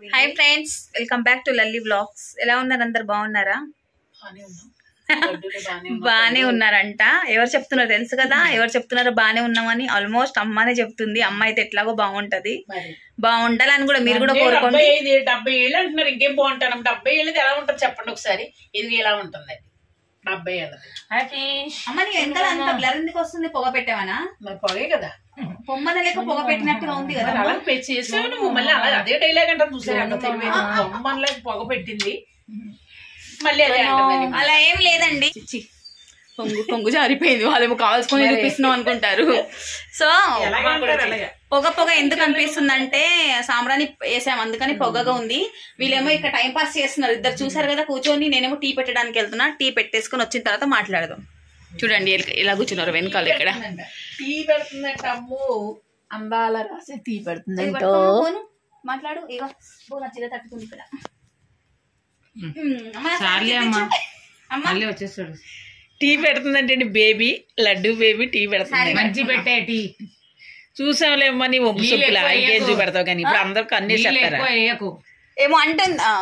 Hi friends welcome back to Lalli blogs ఎలా ఉన్నారు అందరు బాగున్నారా బానే ఉన్నాం. లడ్డూలు బానే ఉన్నాం. బానే ఉన్నారంట ఎవరు చెప్తున్నారో తెలుసు కదా ఎవరు చెప్తున్నారో బానే ఉన్నామని ఆల్మోస్ట్ అమ్మానే చెప్తుంది అమ్మ అయితే ఎట్లాగో బాగుంటది మరి. బాగుండాలని కూడా మీరు కూడా అంటే కోరుకోండి డెబ్బై ఐదు డెబ్బై ఏళ్ళు అంటున్నారు ఇంకేం బాగుంటాను డెబ్బై ఏళ్ళది ఎలా ఉంటుంది చెప్పండి ఒకసారి ఇది ఎలా ఉంటుంది అది డెబ్బై ఏళ్ళది అమ్మ నీ వెనకాల అంత బ్లర్ ఎందుకు వస్తుంది పొగ పెట్టావనా మరి పొగే కదా పొమ్మన లేక పొగ పెట్టినట్టుగా ఉంది కదా మరి అలా పె- చేసావు నువ్వు మళ్ళీ అలా అదే డైలాగ్ అంటారు చూసారు అంత తెలివి బొమ్మలా పొగ పెట్టింది మళ్ళీ అదే అంటుంది అలా ఏం లేదండి చిచ్చి పొంగు పొంగు జారిపోయింది వాళ్ళేమో కావాల్సుకొని చూపిస్తున్నాం అనుకుంటారు సో ఎలాగ అంటారు అలాగే పొగ పొగ ఎందుకు అనిపిస్తుంది అంటే సాంబ్రాణి వేసాం అందుకని పొగగా ఉంది వీళ్ళేమో ఇక్కడ టైం పాస్ చేస్తున్నారు ఇద్దరు చూసారు కదా కూర్చొని నేనేమో టీ పెట్టడానికి వెళ్తున్నా టీ పెట్టేసుకొని వచ్చిన తర్వాత మాట్లాడదాం చూడండి ఇలా- ఇలా కూర్చున్నారు వెనకాల ఇక్కడ టీ పెడుతుందంట అమ్ము అందాల రాసి టీ ఇది పెడుతుందంట పట్టుకో, పోను. మాట్లాడు ఇగో బో నచ్చిగా తట్టుకుంది ఇక్కడ ఉమ్, అమ్మ, నాకు చాలే అమ్మా అమ్మ మళ్ళీ వచ్చేస్తాడు టీ పెడుతుందంటే బేబీ లడ్డు బేబీ టీ పెడుతుంది మంచి పెట్టే టీ చూసాంలేమ్మా నీ ఒప్పు నీళ్ళు సొప్పులా ఎక్కువ ఇంకేం వేయకు. చూపెడతావు కానీ ఇప్పుడు అందరికి అన్ని నీళ్ళు చెప్తారా ఎక్కువ వేయకు ఏమో అంటుంది ఆ.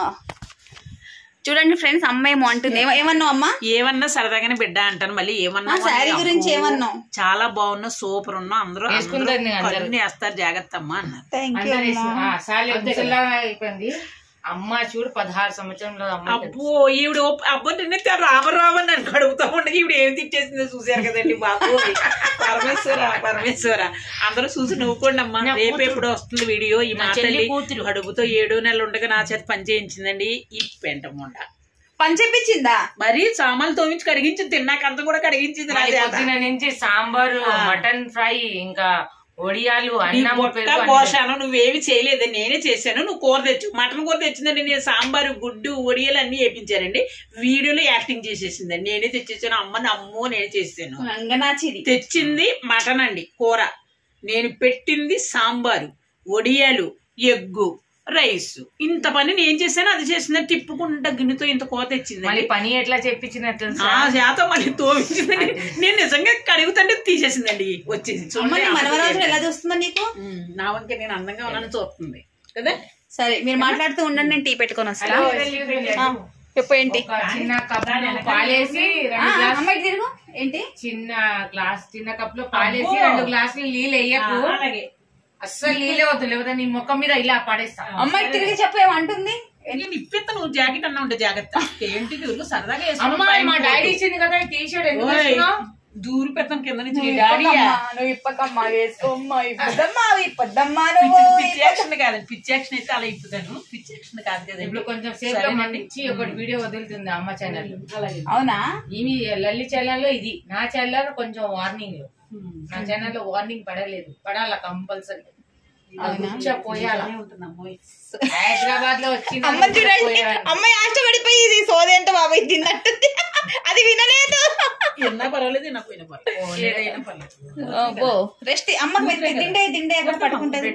చూడండి ఫ్రెండ్స్ అమ్మ ఏమో అంటుంది ఏమ- ఏమన్నావు అమ్మా ఏమన్నా సరదాగానే బిడ్డ అంటాను మళ్ళీ ఏమన్నా ఆ, శారీ గురించి ఏమన్నావు చాలా బాగున్నా సూపర్ ఉన్నా అందరూ వేసుకుంటారు అందరూ నేను అందరూ. కన్ను వేస్తారు జాగ్రత్త అమ్మా అన్నారు థ్యాంక్ యూ అందరూ వేసి- ఆ, సాలే ముసలిలాగా అయిపోయింది అమ్మ చూడు పదహారు సంవత్సరంలో అమ్మ అబ్బో ఈవిడ ఓ- అబ్బో నిన్న రామ రామ నన్ను కడుగుతా ఉండగా ఈవిడ ఏం తిట్టేసిందో చూసారు కదండి బాబు పరమేశ్వర పరమేశ్వర అందరూ చూసి నవ్వుకోండి అమ్మా రేపు ఎప్పుడు వస్తుంది వీడియో ఈ మా తల్లి కడుపుతో ఏడో నెలలు ఉండగా నా చేత పని చేయించిందండి ఈ పెంట ముండ పని చెప్పించిందా మరి సామాన్లు తోమించి కడిగించి తిన్నాక అంత కూడా కడిగించింది నా మళ్ళీ చేత పొద్దున నుంచి సాంబారు మటన్ ఫ్రై ఇంకా ఒడియాలు నీ అన్నం పొట్ట పెరుగు అన్ని పోషాను నువ్వేమి చేయలేదు నేనే చేశాను నువ్వు కూర తెచ్చు మటన్ కూర తెచ్చిందండి నేను సాంబారు గుడ్డు ఒడియలు అన్ని వేపించారండి వీడియోలో యాక్టింగ్ చేసేసిందండి నేనే తెచ్చేసాను అమ్మని అమ్మో నేనే చేసాను రంగనాచిది తెచ్చింది మటన్ అండి కూర నేను పెట్టింది సాంబారు ఒడియాలు ఎగ్గు రైస్ ఇంత పని నేను చేశాను అది చేసిందని తిప్పుకుంటా గిన్నెతో ఇంత కూర తెచ్చింది మళ్ళీ పని ఎట్లా చెప్పించినట్టు ఆ శాతం మళ్ళీ తోమించిందండి నేను నిజంగా కడుగుతుంటే తీసేసిందండి వచ్చేసి అమ్మ నీ చూడండి, మనవరాజు ఎలా చూస్తుందా నీకు ఉమ్, నా వంక నేను అందంగా ఉన్నాను చూస్తుంది కదా సరే మీరు మాట్లాడుతూ ఉండండి నేను టీ పెట్టుకొని వస్తా హలో, ఆ, చెప్పు ఏంటి ఒక చిన్న కప్ పాలేసి ఆ, రెండు గ్లాస్ అమ్మాయి తిరుగు ఏంటి చిన్న గ్లాస్ చిన్న కప్ లో పాలేసి రెండు గ్లాసులు నీళ్ళు వేయకు అలాగే అస్సలు నీళ్ళే వద్దు లేకపోతే నీ ముఖం మీద ఇలా పడేస్తా అమ్మాయి తిరిగి చెప్పు ఏమంటుంది నేను ఇప్పిస్తా నువ్వు జాకెట్ అన్నా ఉంటే జాగ్రత్త ఏంటి ఊరు సరదాగా వేసుకున్నాం, అమ్మా పైన మా డాడీ కోటు. ఇచ్చింది కదా టీ షర్ట్ ఎందుకు ఓయ్, వేసుకున్నావ్? దూరు పెడతాం కింద నుంచి నువ్వు డాడీ ఇప్పకమ్మా, నువ్వు ఇప్పకమ్మా వేసుకోమ్మా ఇప్పదమ్మా ఇప్పదమ్మా నువ్వు పిచ్చి యాక్షన్ కాదు పిచ్చి యాక్షన్ అయితే అలా ఇప్పుతాను పిచ్చి యాక్షన్ కాదు కదండి ఇప్పుడు కొంచెం సేపు లో మంచి ఒకటి వీడియో వదులుతుంది అమ్మ ఛానల్ అలాగే అవునా ఇవి లల్లి ఛానల్ లో ఇది నా ఛానల్ లో కొంచెం వార్నింగ్ ఉమ్. నా ఛానల్ లో వార్నింగ్ పడలేదు పడాల కంపల్సరీ అవునా? పోయాల బాగానే ఉంటుంది అమ్మోయ్. హైదరాబాద్ లో వచ్చింది అమ్మ చూడండి అమ్మాయి ఆశపడిపోయి ఇది సోది అంటే బాబాయ్ తిన్నట్టుంది అది వినలేదు ఎన్నా పర్వాలేదు నాకు పోయిన పర్వాలేదు ఏదైనా పర్లేదు అబ్బో రెస్ట్ అమ్మ పెట్టి తిండే తిండే అక్కడ పడుకుంటది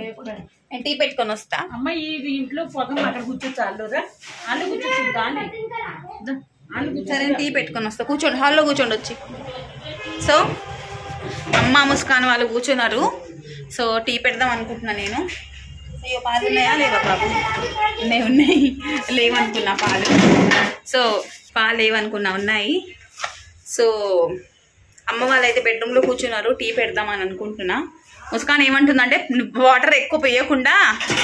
నేను టీ పెట్టుకొని వస్తా అమ్మ ఈ ఇంట్లో పొగం అక్కడ కూర్చొచ్చు అల్లురా అల్లు కూర్చొచ్చు గాలి దా, అల్లు కూర్చో సరే నేను టీ పెట్టుకొని వస్తా కూర్చోండి హాల్లో కూర్చోండి వచ్చి సో అమ్మ ముస్కాన్ వాళ్ళు కూర్చున్నారు సో టీ పెడదాం అనుకుంటున్నా నేను అయ్యో పాలు ఉన్నాయా లేవా బాబు ఉన్నాయి ఉన్నాయి లేవనుకున్నా పాలు సో పాలు లేవనుకున్నా ఉన్నాయి సో అమ్మ వాళ్ళైతే బెడ్రూమ్లో కూర్చున్నారు టీ పెడదామని అనుకుంటున్నా ముస్కాన్ ఏమంటుందంటే వాటర్ ఎక్కువ పోయకుండా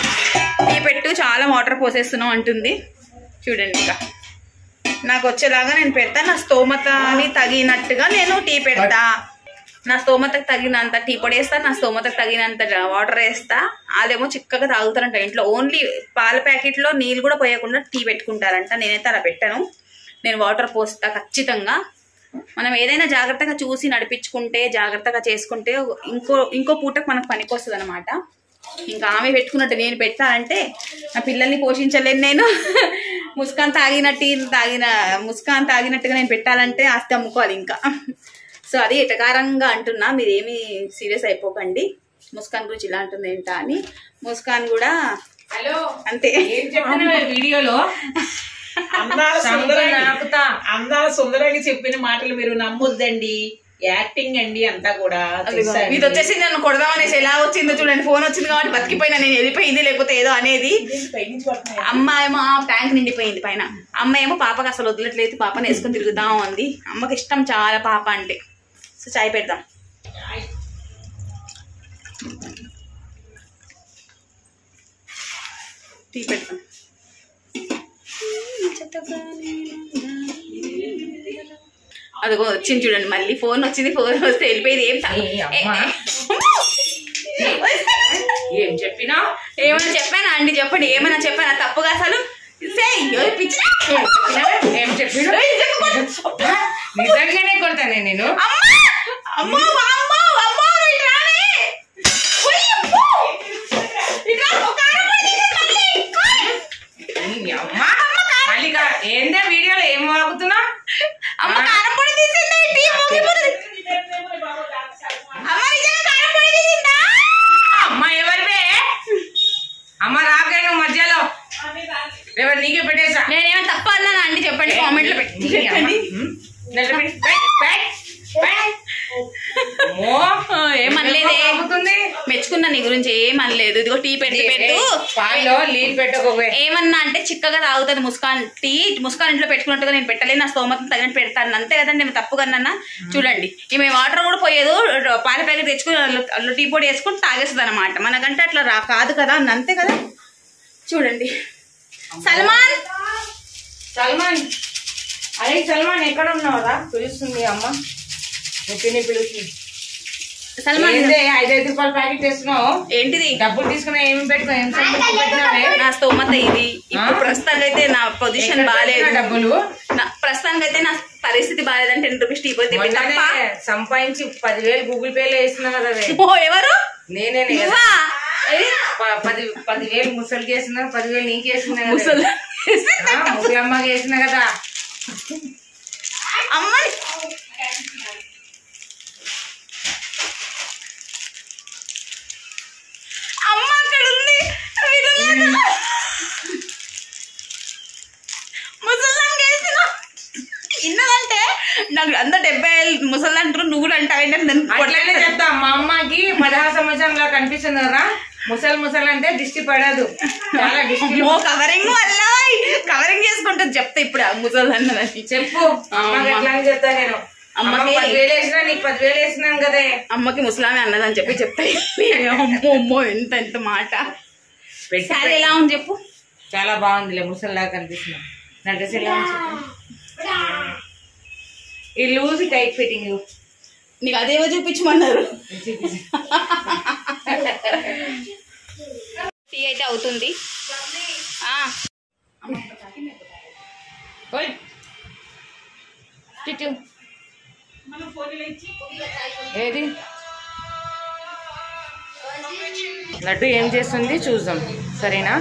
టీ పెట్టు చాలా వాటర్ పోసేస్తున్నావు అంటుంది చూడండి ఇక నాకు వచ్చేలాగా నేను పెడతా నా స్తోమతని తగినట్టుగా నేను టీ పెడతా నా స్తోమతకు తగినంత టీ పొడి వేస్తా నా స్తోమతకు తగినంత వాటర్ వేస్తా అదేమో చిక్కగా తాగుతారంట ఇంట్లో ఓన్లీ పాల ప్యాకెట్లో నీళ్ళు కూడా పోయకుండా టీ పెట్టుకుంటారంట నేనైతే అలా పెట్టాను నేను వాటర్ పోస్తా ఖచ్చితంగా మనం ఏదైనా జాగ్రత్తగా చూసి నడిపించుకుంటే జాగ్రత్తగా చేసుకుంటే ఇంకో ఇంకో పూటకు మనకు పనికొస్తుంది అనమాట ఇంకా ఆమె పెట్టుకున్నట్టు నేను పెట్టాలంటే నా పిల్లల్ని పోషించలేను నేను ముస్కాన్ తాగినట్టు తాగిన ముస్కాన్ తాగినట్టుగా నేను పెట్టాలంటే ఆస్తి అమ్ముకోవాలి ఇంకా సో అది ఎటకారంగా అంటున్నా మీరేమి సీరియస్ అయిపోకండి ముస్కాన్ గురించి ఇలా అంటుంది ఏంటా అని ముస్కాన్ కూడా హలో అంతే ఏం చెప్తున్నావు వీడియోలో అందాల సంగ సుందరాంగి నాకుతా అందాల సుందరాంగి చెప్పిన మాటలు మీరు నమ్మొద్దండి యాక్టింగ్ అండి అంతా కూడా అదిగో, తెలుసా అండి? ఇది వచ్చేసి నన్ను కొడదామనేసి ఎలా వచ్చిందో చూడండి ఫోన్ వచ్చింది కాబట్టి బతికిపోయినా నేను వెళ్ళిపోయింది లేకపోతే ఏదో అనేది పైనుంచి పడుతున్నాయా? అమ్మ ఏమో ఆ ట్యాంక్ నిండిపోయింది పైన అమ్మ ఏమో పాపకి అసలు వదిలట్లేదు పాపని వేసుకొని తిరుగుదాం అంది అమ్మకి ఇష్టం చాలా పాప అంటే సో చాయ్ పెడదాం టీ పెడతాం అదిగో వచ్చింది చూడండి మళ్ళీ ఫోన్ వచ్చింది ఫోన్ వస్తే వెళ్ళిపోయింది ఏం తా- ఏ అమ్మ. ఏం చెప్పినా ఏమైనా చెప్పానా అండి చెప్పండి ఏమైనా చెప్పానా తప్పుగా అసలు say, ఎవరు పిచ్చిదా? ఏం చెప్పినా ఏయ్, చెప్పు. నిజంగానే కొడతానే నేను అమ్మా! అమ్మో, అమ్మో, అమ్మో, ఇటు రావే. ఉయ్, అమ్మో. ఇటు రా, ఒక ఆడపిల్ల తీసేసి తల్లి. కోయ్. ఈ అమ్మ మళ్ళీ కా- ఏందే వీడియోలో ఏం వాగుతున్నా అమ్మ కారం పొడి తీసింది టీ మోగిపోతుంది అమ్మ నిజంగా కారం పొడి తీసిందా అమ్మ ఎవరివే అమ్మ రాకే నువ్వు మధ్యలో ఎవరు నీకే పెట్టేసా నేనేమైనా తప్ప అన్నానా అండి చెప్పండి కామెంట్ లో పెట్టి ఈ అమ్మ. పెట్టండి ఉమ్, నిలబెట్టి, పెట్, పెట్, పెట్. అమ్మో, ఏమనలేదే ఎందుకు వాగుతుంది మెచ్చుకున్నా నీ గురించి ఏమనలేదు ఇదిగో టీ పెట్టి పెట్టు పాల్లో నీళ్ళు పెట్టకపోవే ఏమన్నా అంటే చిక్కగా తాగుతుంది ముస్కాన్ టీ ముస్కాన్ ఇంట్లో పెట్టుకున్నట్టుగా నేను పెట్టలేదు నా స్తోమతం తగినట్టు పెడతాను అంతే కదండి నేను తప్పుగా అన్నా చూడండి ఈమె వాటర్ కూడా పోయేదు పాల ప్యాకెట్ తెచ్చుకుని అందులో- అందులో టీ పొడి వేసుకుని తాగేస్తుంది అనమాట మనకంటే అట్లా రా కాదు కదా అని అంతే కదా చూడండి సల్మాన్ సల్మాన్ అరే సల్మాన్ ఎక్కడ ఉన్నావురా పిలుస్తుంది అమ్మ పుట్టిని పిలుస్తుంది సల్మాన్ ఏందే ఐదైదు రూపాయల ప్యాకెట్ తెస్తున్నావు ఏంటిది డబ్బులు తీసుకున్నా ఏమి పెట్టుకో ఏం సంబంధం పెట్టినావే నా స్తోమత ఇది ఇప్పుడు ప్రస్తుతానికి అయితే నా పొజిషన్ ఎక్కడ బాగాలేదు పెట్టినా డబ్బులు నా ప్రస్తుతానికి అయితే నా పరిస్థితి బాగాలేదని టెన్ రూపీస్ టీ పొడి తెప్పి మొన్ననే తప్ప సంపాదించి పదివేలు గూగుల్ పేలో వేస్తున్నా కదా అవే. ఓ ఎవరు నేనే నువ్వా ఏ? ప- పది పదివేలు ముసలికి వేసిన పదివేలు నీకు వేసిన కదా. ముసలి ఆ, ముగ్గురు అమ్మకి వేసిన కదా అమ్మాయి అమ్మ అక్కడ ఉంది వినలేదు. ముసల్దానికి వేసిన. ఇన్నదంటే నాకు అంత డెబ్బై ఏళ్ళు ముసలి అంటారు నువ్వు కూడా అంటావు ఏంటంటే నన్ను అట్లనే కొట్టలేదు. చెప్తా మా అమ్మకి పదహారు సంవత్సరంలో కనిపిస్తుంది కదా ముసలి ముసలి అంటే దిష్టి పడదు చాలా దిష్టి అమ్మో కవరింగ్ వల్ల కవరింగ్ చేసుకుంటుంది చెప్తా ఇప్పుడు ఆ ముసలి అన్నదని చెప్పు ఆ, అమ్మకి అమ్మ. ఎట్లా అని చెప్తా నేను అమ్మకి- అమ్మకి పదివేలు వేసినా నీకు పదివేలు వేసినాను కదే అమ్మకి ముసలామే అన్నదని చెప్పి చెప్తా అమ్మో అమ్మో ఎంత ఎంత మాట పెట్టి సారీ ఎలా ఉంది చెప్పు చాలా బాగుందిలే ముసలిలాగా కనిపిస్తున్నా నా డ్రెస్ ఎలా ఉంది చెప్పు. ఈ లూజ్ టైట్ ఫిట్టింగ్ నీకు అదేవో చూపించమన్నారు టీ అయితే అవుతుంది ఆ. ఓయ్. చిచ్చు. ఏది లడ్డు ఏం చేస్తుంది చూద్దాం సరేనా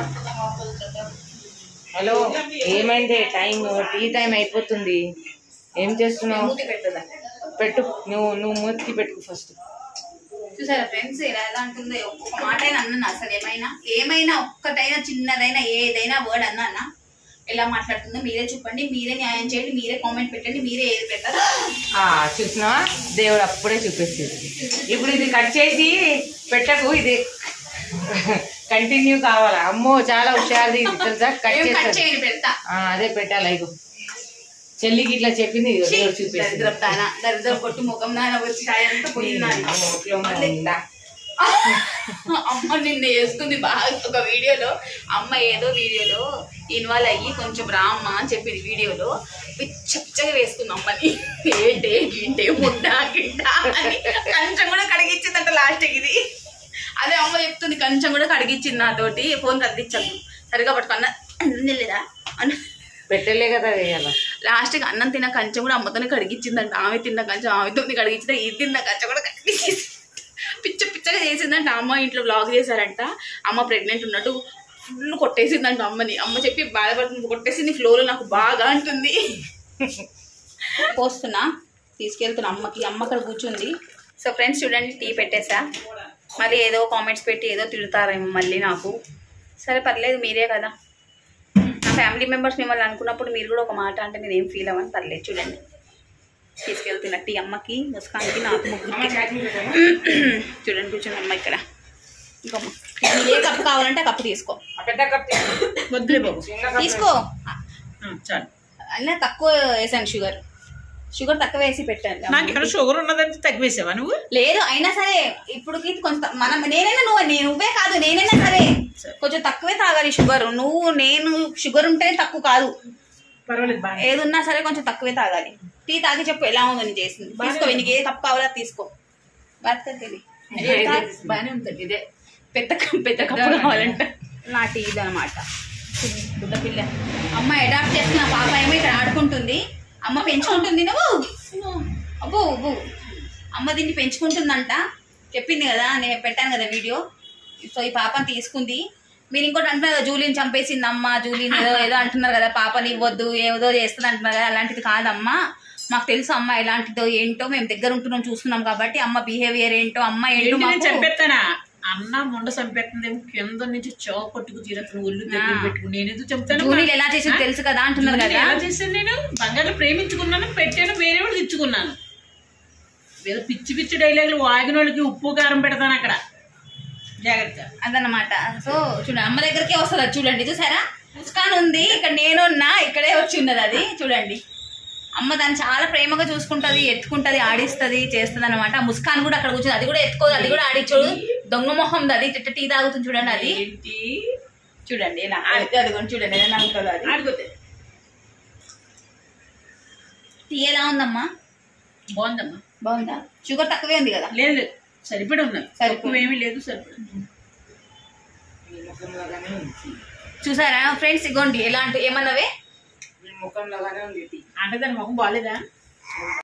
హలో ఏమైంది టైం టీ టైం అయిపోతుంది ఏం చేస్తున్నావు పెట్టు నువ్వు నువ్వు మూతికి పెట్టుకు ఫస్ట్ చూసారా ఫ్రెండ్స్ ఎలా ఎలా అంటుందో ఒక్క మాట అయినా అన్నాను అసలు ఏమైనా ఏమైనా ఒక్కటైనా చిన్నదైనా ఏదైనా వర్డ్ అన్నా అన్నా ఎలా మాట్లాడుతుందో మీరే చెప్పండి మీరే న్యాయం చేయండి మీరే కామెంట్ పెట్టండి మీరే ఏది పెట్టారు ఆ, చూసినావా దేవుడు అప్పుడే చూపిస్తుంది ఇప్పుడు ఇది కట్ చేసి పెట్టకు ఇది కంటిన్యూ కావాలా అమ్మో చాలా హుషారుది ఇది తెలుసా కట్ ఏం కట్ చేస్తుంది చేయండి పెడతా ఆ, అదే పెట్టాలి ఇగో చెల్లికి ఇట్లా చెప్పింది ఇదిగో దేవుడు చూపిస్తుంది దరిద్రం దానా దరిద్రం కొట్టు ముఖం నాన్న వచ్చి అంతా పోయింది నాన్న. నోట్లో ఉందా? అమ్మ నిన్న వేసుకుంది బాగా ఒక వీడియోలో అమ్మ ఏదో వీడియోలో ఇన్వాల్వ్ అయ్యి కొంచెం రామ్మ అని చెప్పింది వీడియోలో పిచ్చగా వేసుకుంది అమ్మని ఏంటే గింటే ముడ్డ గింట అని కంచం కూడా కడిగిచ్చిందంట లాస్ట్ ఇది అదే అమ్మ చెప్తుంది కంచం కూడా కడిగిచ్చింది నాతోటి ఫోన్ కదిలించాను సరిగా పట్టుకున్న అన్నం లేదా అన్న పెట్టలే కదా వేయాల లాస్ట్కి అన్నం తిన్న కంచెం కూడా అమ్మతోనే కడిగించిందంట ఆమె తిన్న కంచెం ఆమెతో కడిగించింది ఇది తిన్న కంచెం కూడా కడిగించేసి పిచ్చ పిచ్చగా చేసిందంట అమ్మ ఇంట్లో బ్లాగ్ చేశారంట అమ్మ ప్రెగ్నెంట్ ఉన్నట్టు ఫుల్ కొట్టేసిందంట అమ్మని అమ్మ చెప్పి బాధపడుతుంది కొట్టేసింది ఫ్లోలో నాకు బాగా అంటుంది పోస్తున్నా తీసుకెళ్తున్నా అమ్మకి అమ్మ అక్కడ కూర్చుంది సో ఫ్రెండ్స్ చూడండి టీ పెట్టేసా మళ్ళీ ఏదో కామెంట్స్ పెట్టి ఏదో తిడతారేమో మళ్ళీ నాకు సరే పర్లేదు మీరే కదా నా ఫ్యామిలీ మెంబర్స్ మిమ్మల్ని అనుకున్నప్పుడు మీరు కూడా ఒక మాట అంటే నేను ఏం ఫీల్ అవ్వను పర్లేదు చూడండి తీసుకెళ్తున్న టీ అమ్మకి ముస్కాన్కి నాకు ముగ్గురికి చూడండి కూర్చోండి అమ్మ ఇక్కడ ఇంకమ్మ నీకు ఏ కప్పు కావాలంటే ఆ కప్పు తీసుకో ఆ పెద్ద కప్ తీసుకో. వద్దులే బాబు చిన్న కప్ తీసుకో ఆ, చాలు అలా తక్కువ వేసాను షుగర్ షుగర్ తక్కువ వేసి పెట్టాను నాకు ఇక్కడ షుగర్ ఉన్నదంటే తగ్గివేసావా నువ్వు లేదు అయినా సరే ఇప్పుడుకి కొంచెం మనం నేనైనా నువ్వు నే- నువ్వే కాదు నేనైనా సరే కొంచెం తక్కువే తాగాలి షుగర్ నువ్వు నేను షుగర్ ఉంటేనే తక్కువ కాదు పర్వాలేదు బాగా ఏది ఉన్నా సరే కొంచెం తక్కువే తాగాలి టీ తాగి చెప్పు ఎలా ఉందో నేను చేసింది తీసుకో నీకు ఏ కప్పు కావాలో అది తీసుకో బతకది బాగానే ఉంటుంది ఇదే పెద్ద కప్పు పెద్ద కప్పు కావాలంట నా టీ ఇది అనమాట బుడ్డ పిల్ల అమ్మ అడాప్ట్ చేస్తున్న పాప ఏమో ఇక్కడ ఆడుకుంటుంది అమ్మ పెంచుకుంటుంది నువ్వు అబ్బో అబ్బో అమ్మ దీన్ని పెంచుకుంటుందంట చెప్పింది కదా నేను పెట్టాను కదా వీడియో సో ఈ పాపని తీసుకుంది మీరు ఇంకోటి అంటున్నారు కదా జూలీని చంపేసింది అమ్మ జూలీని ఏదో ఏదో అంటున్నారు కదా పాపని ఇవ్వద్దు ఏదో చేస్తుంది అంటున్నారు కదా అలాంటిది కాదమ్మా మాకు తెలుసు అమ్మ ఎలాంటిదో ఏంటో మేము దగ్గర ఉంటున్నాం చూస్తున్నాం కాబట్టి అమ్మ బిహేవియర్ ఏంటో అమ్మ ఏంటో ఏంటి నేను మాకు చంపేస్తానా అన్న ముండ చంపేస్తుంది కింద నుంచి చౌ పట్టుకు తీరుతున్న ఒళ్ళు దగ్గర ఆ. పెట్టుకుని నేను ఎందుకు చంపుతాను జూలీలు ఎలా చేసింది తెలుసు కదా అంటున్నారు జూలీని కదా ఎలా చేశాను నేను బంగారు ప్రేమించుకున్నాను పెట్టాను వేరే వాళ్ళు తెచ్చుకున్నాను ఏదో పిచ్చి పిచ్చి డైలాగులు వాగిన వాళ్ళకి ఉప్పు కారం పెడతాను అక్కడ జాగ్రత్త అదనమాట సో చూడండి అమ్మ దగ్గరికే వస్తుంది అది చూడండి చూసారా ముస్కాన్ ఉంది ఇక్కడ నేనున్నా ఇక్కడే వచ్చి ఉన్నది అది చూడండి అమ్మ దాన్ని చాలా ప్రేమగా చూసుకుంటది ఎత్తుకుంటది ఆడిస్తది చేస్తుంది అనమాట ముస్కాన్ కూడా అక్కడ కూర్చుంది అది కూడా ఎత్తుకోదు అది కూడా ఆడిచ్చోడు దొంగ మొహం అది ఇట్ట టీ తాగుతుంది చూడండి అది ఏంటి చూడండి ఎలా అది అది కూడా చూడండి ఎలా నవ్వుతుందో అది ఆడిపోతే టీ ఎలా ఉందమ్మా బాగుందమ్మా బాగుందా షుగర్ తక్కువే ఉంది కదా లేదు లేదు సరిపడి ఉన్నది సరిపడి. తక్కువ ఏమీ లేదు సరిపడి ఈ ముఖం లాగానే ఉంది చూసారా ఫ్రెండ్స్ ఇగోండి ఎలాంటి ఏమన్నవే ఈ ముఖం లాగానే ఉంది టీ. అంటే దాని ముఖం బాగాలేదా